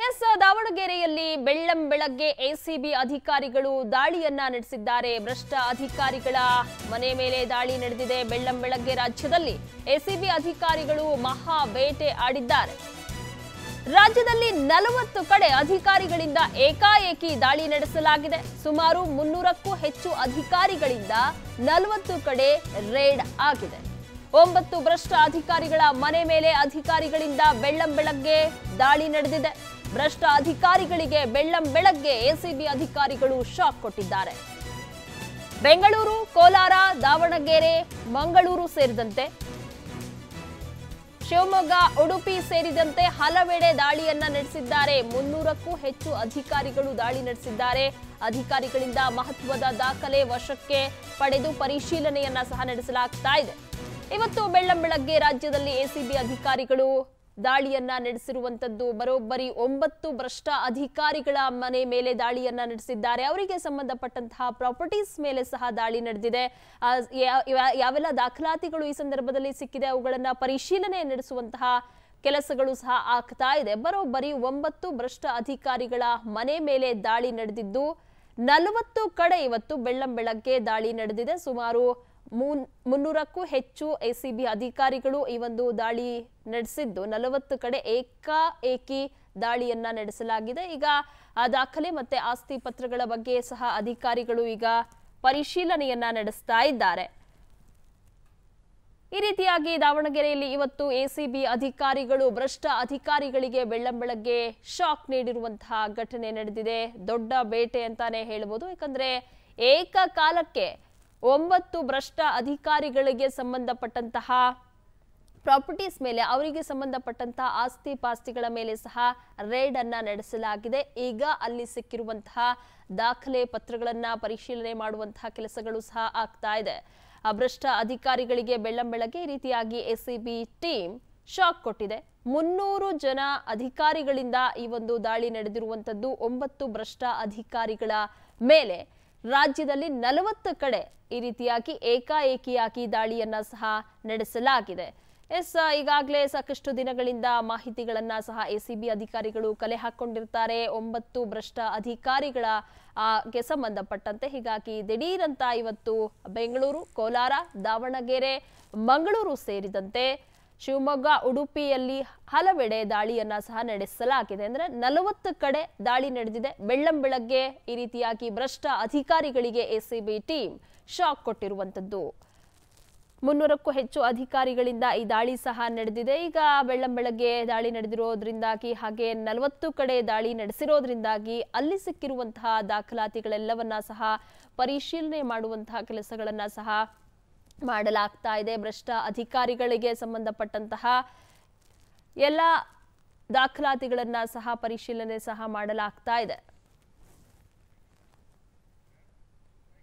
S ದಾವಣಗೆರೆಯಲ್ಲಿ ಬೆಳ್ಳಂ ಬೆಳಗ್ಗೆ ACB ಅಧಿಕಾರಿಗಳು ದಾಳಿಯನ್ನ ನಡೆಸಿದ್ದಾರೆ ಭ್ರಷ್ಟ ಅಧಿಕಾರಿಗಳ ಮನೆ ಮೇಲೆ ದಾಳಿ ನಡೆದಿದೆ ಬೆಳ್ಳಂ ಬೆಳಗ್ಗೆ ರಾಜ್ಯದಲ್ಲಿ ಎಸಿಬಿ ಅಧಿಕಾರಿಗಳು ಮಹಾ ಬೇಟೆ ಆಡಿದ್ದಾರೆ ರಾಜ್ಯದಲ್ಲಿ ನಲವತ್ತು ಕಡೆ ಅಧಿಕಾರಿಗಳಿಂದ ಏಕಾಏಕಿ ದಾಳಿ ನಡೆಸಲಾಗಿದೆ ಸುಮಾರು ಮುನ್ನೂರಕ್ಕೂ ಹೆಚ್ಚು ಅಧಿಕಾರಿಗಳಿಂದ ನಲವತ್ತು ಕಡೆ ರೇಡ್ ಆಗಿದೆ ಒಂಬತ್ತು ಭ್ರಷ್ಟ ಅಧಿಕಾರಿಗಳ ಮನೆ ಮೇಲೆ ಅಧಿಕಾರಿಗಳಿಂದ ಬೆಳ್ಳಂ ಬೆಳಗ್ಗೆ ದಾಳಿ ನಡೆದಿದೆ ಭ್ರಷ್ಟ ಅಧಿಕಾರಿಗಳಿಗೆ ಬೆಳ್ಳಂ ಬೆಳಗ್ಗೆ ಎಸಿಬಿ ಅಧಿಕಾರಿಗಳು ಶಾಕ್ ಕೊಟ್ಟಿದ್ದಾರೆ ಬೆಂಗಳೂರು ಕೋಲಾರ ದಾವಣಗೆರೆ ಮಂಗಳೂರು ಸೇರಿದಂತೆ ಶಿವಮೊಗ್ಗ ಉಡುಪಿ ಸೇರಿದಂತೆ ಹಲವೆಡೆ ದಾಳಿಯನ್ನ ನಡೆಸಿದ್ದಾರೆ ಮುನ್ನೂರಕ್ಕೂ ಹೆಚ್ಚು ಅಧಿಕಾರಿಗಳು ದಾಳಿ ನಡೆಸಿದ್ದಾರೆ ಅಧಿಕಾರಿಗಳಿಂದ ಮಹತ್ವದ ದಾಖಲೆ ವಶಕ್ಕೆ ಪಡೆದು ಪರಿಶೀಲನೆಯನ್ನ ಸಹ ನಡೆಸಲಾಗ್ತಾ ಇದೆ ಇವತ್ತು ಬೆಳ್ಳಂ ಬೆಳಗ್ಗೆ ರಾಜ್ಯದಲ್ಲಿ ಎಸಿಬಿ ಅಧಿಕಾರಿಗಳು ದಾಳಿಯನ್ನ ನಡೆಸಿರುವಂತದ್ದು ಬರೋಬ್ಬರಿ ಒಂಬತ್ತು ಭ್ರಷ್ಟ ಅಧಿಕಾರಿಗಳ ಮನೆ ಮೇಲೆ ದಾಳಿಯನ್ನ ನಡೆಸಿದ್ದಾರೆ ಅವರಿಗೆ ಸಂಬಂಧಪಟ್ಟಂತಹ ಪ್ರಾಪರ್ಟೀಸ್ ಮೇಲೆ ಸಹ ದಾಳಿ ನಡೆದಿದೆ ಆ, ಯಾ- ಯಾ- ಯಾವೆಲ್ಲ ದಾಖಲಾತಿಗಳು ಈ ಸಂದರ್ಭದಲ್ಲಿ ಸಿಕ್ಕಿದೆ ಅವುಗಳನ್ನ ಪರಿಶೀಲನೆ ನಡೆಸುವಂತಹ ಕೆಲಸಗಳು ಸಹ ಆಗ್ತಾ ಇದೆ ಬರೋಬ್ಬರಿ ಒಂಬತ್ತು ಭ್ರಷ್ಟ ಅಧಿಕಾರಿಗಳ ಮನೆ ಮೇಲೆ ದಾಳಿ ನಡೆದಿದ್ದು ನಲವತ್ತು ಕಡೆ ಇವತ್ತು ಬೆಳ್ಳಂ ಬೆಳಗ್ಗೆ ದಾಳಿ ನಡೆದಿದೆ ಸುಮಾರು ಮೂನ್- ಮುನ್ನೂರಕ್ಕೂ ಹೆಚ್ಚು ಎಸಿಬಿ ಅಧಿಕಾರಿಗಳು ಈ ಒಂದು ದಾಳಿ ನಡೆಸಿದ್ದು ನಲವತ್ತು ಕಡೆ ಏಕಾಏಕಿ ದಾಳಿಯನ್ನ ನಡೆಸಲಾಗಿದೆ ಈಗ ಆ ದಾಖಲೆ ಮತ್ತೆ ಆಸ್ತಿ ಪತ್ರಗಳ ಬಗ್ಗೆ ಸಹ ಅಧಿಕಾರಿಗಳು ಈಗ ಪರಿಶೀಲನೆಯನ್ನ ನಡೆಸ್ತಾ ಇದ್ದಾರೆ ಈ ರೀತಿಯಾಗಿ ದಾವಣಗೆರೆಯಲ್ಲಿ ಇವತ್ತು ಎಸಿಬಿ ಅಧಿಕಾರಿಗಳು ಭ್ರಷ್ಟ ಅಧಿಕಾರಿಗಳಿಗೆ ಬೆಳ್ಳಂ ಬೆಳಗ್ಗೆ ಶಾಕ್ ನೀಡಿರುವಂತಹ ಘಟನೆ ನಡೆದಿದೆ ದೊಡ್ಡ ಬೇಟೆ ಅಂತಾನೆ ಹೇಳ್ಬೋದು ಯಾಕಂದ್ರೆ ಏಕಕಾಲಕ್ಕೆ ಒಂಬತ್ತು ಭ್ರಷ್ಟ ಅಧಿಕಾರಿಗಳಿಗೆ ಸಂಬಂಧಪಟ್ಟಂತಹ ಪ್ರಾಪರ್ಟೀಸ್ ಮೇಲೆ ಅವರಿಗೆ ಸಂಬಂಧಪಟ್ಟಂತಹ ಆಸ್ತಿ ಪಾಸ್ತಿಗಳ ಮೇಲೆ ಸಹ ರೇಡ್ ಅನ್ನ ನಡೆಸಲಾಗಿದೆ ಈಗ ಅಲ್ಲಿ ಸಿಕ್ಕಿರುವಂತಹ ದಾಖಲೆ ಪತ್ರಗಳನ್ನ ಪರಿಶೀಲನೆ ಮಾಡುವಂತಹ ಕೆಲಸಗಳು ಸಹ ಆಗ್ತಾ ಇದೆ ಆ ಭ್ರಷ್ಟ ಅಧಿಕಾರಿಗಳಿಗೆ ಬೆಳ್ಳಂ ಬೆಳಗ್ಗೆ ಈ ರೀತಿಯಾಗಿ ಎಸಿಬಿ ಟೀಮ್ ಶಾಕ್ ಕೊಟ್ಟಿದೆ ಮುನ್ನೂರು ಜನ ಅಧಿಕಾರಿಗಳಿಂದ ಈ ಒಂದು ದಾಳಿ ನಡೆದಿರುವಂತದ್ದು ಒಂಬತ್ತು ಭ್ರಷ್ಟ ಅಧಿಕಾರಿಗಳ ಮೇಲೆ ರಾಜ್ಯದಲ್ಲಿ ನಲವತ್ತು ಕಡೆ ಈ ರೀತಿಯಾಗಿ ಏಕಾಏಕಿಯಾಗಿ ದಾಳಿಯನ್ನ ಸಹ ನಡೆಸಲಾಗಿದೆ ಎಸ್ ಈಗಾಗಲೇ ಸಾಕಷ್ಟು ದಿನಗಳಿಂದ ಮಾಹಿತಿಗಳನ್ನ ಸಹ ಎಸಿಬಿ ಅಧಿಕಾರಿಗಳು ಕಲೆ ಹಾಕೊಂಡಿರ್ತಾರೆ ಒಂಬತ್ತು ಭ್ರಷ್ಟ ಅಧಿಕಾರಿಗಳ ಆ, ಗೆ ಸಂಬಂಧಪಟ್ಟಂತೆ ಹೀಗಾಗಿ ದಿಢೀರಂತ ಇವತ್ತು ಬೆಂಗಳೂರು ಕೋಲಾರ ದಾವಣಗೆರೆ ಮಂಗಳೂರು ಸೇರಿದಂತೆ ಶಿವಮೊಗ್ಗ ಉಡುಪಿಯಲ್ಲಿ ಹಲವೆಡೆ ದಾಳಿಯನ್ನ ಸಹ ನಡೆಸಲಾಗಿದೆ ಅಂದ್ರೆ ನಲವತ್ತು ಕಡೆ ದಾಳಿ ನಡೆದಿದೆ ಬೆಳ್ಳಂ ಬೆಳಗ್ಗೆ ಈ ರೀತಿಯಾಗಿ ಭ್ರಷ್ಟ ಅಧಿಕಾರಿಗಳಿಗೆ ಎಸಿಬಿ ಟೀಮ್ ಶಾಕ್ ಕೊಟ್ಟಿರುವಂತದ್ದು ಮುನ್ನೂರಕ್ಕೂ ಹೆಚ್ಚು ಅಧಿಕಾರಿಗಳಿಂದ ಈ ದಾಳಿ ಸಹ ನಡೆದಿದೆ ಈಗ ಬೆಳ್ಳಂ ಬೆಳಗ್ಗೆ ದಾಳಿ ನಡೆದಿರೋದ್ರಿಂದಾಗಿ ಹಾಗೆ ನಲವತ್ತು ಕಡೆ ದಾಳಿ ನಡೆಸಿರೋದ್ರಿಂದಾಗಿ ಅಲ್ಲಿ ಸಿಕ್ಕಿರುವಂತಹ ದಾಖಲಾತಿಗಳೆಲ್ಲವನ್ನ ಸಹ ಪರಿಶೀಲನೆ ಮಾಡುವಂತಹ ಕೆಲಸಗಳನ್ನ ಸಹ ಮಾಡಲಾಗ್ತಾ ಇದೆ ಭ್ರಷ್ಟ ಅಧಿಕಾರಿಗಳಿಗೆ ಸಂಬಂಧಪಟ್ಟಂತಹ ಎಲ್ಲ ದಾಖಲಾತಿಗಳನ್ನ ಸಹ ಪರಿಶೀಲನೆ ಸಹ ಮಾಡಲಾಗ್ತಾ ಇದೆ